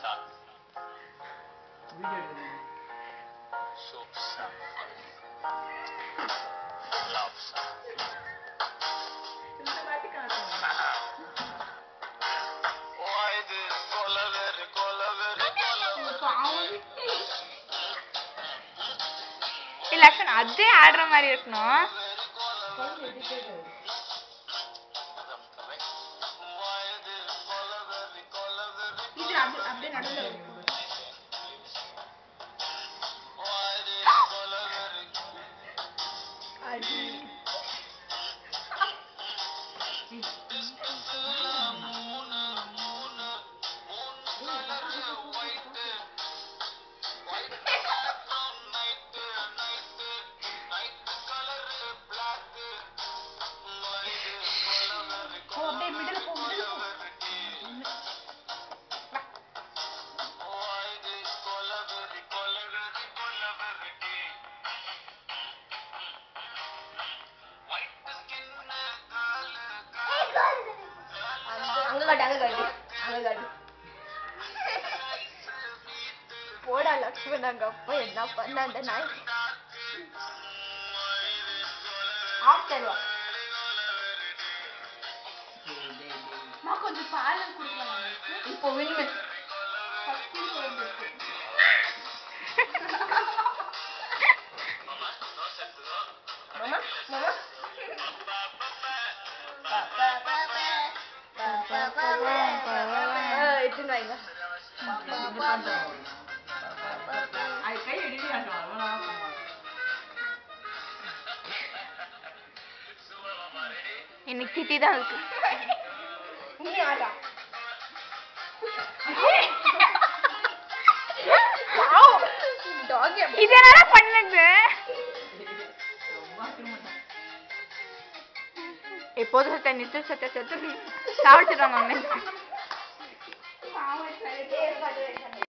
son. So son. Love son. Why this கொலவெறி கொலவெறி கொலவெறி இல்ல லக்ஷன் அதே ஆடுற மாதிரி இருக்கணும் Why this கொலவெறி கொலவெறி இது அப்படி- அப்படியே நடுவுல வைக்கும். Why this கொலவெறி அடி. ஓ, அப்படியே middle போ, middle போ. அங்க காட்டு அங்க காட்டு அங்க காட்டு போடா லக்ஷ்மண் அங்க அப்பா என்ன பண்ண அந்த நாய் ஆஃப் தருவா அம்மா, கொஞ்சம் பால் கொடுக்கலாம் அவனுக்கு. இப்போ விண்மின் First இது வந்துருக்கு. மாமா மாமா எடுத்துன்னு வாங்க அது கை எடுத்து காட்டும், அவ்வளவுதான். இன்னைக்கு திட்டி தான் இருக்கு நீ ஆடா டாக் இது என்னடா பண்ணுது எப்போதும் சத்த நித்து சத்த சத்து சாவடிச்சிடுவாங்க பாவம், சரி. ஏ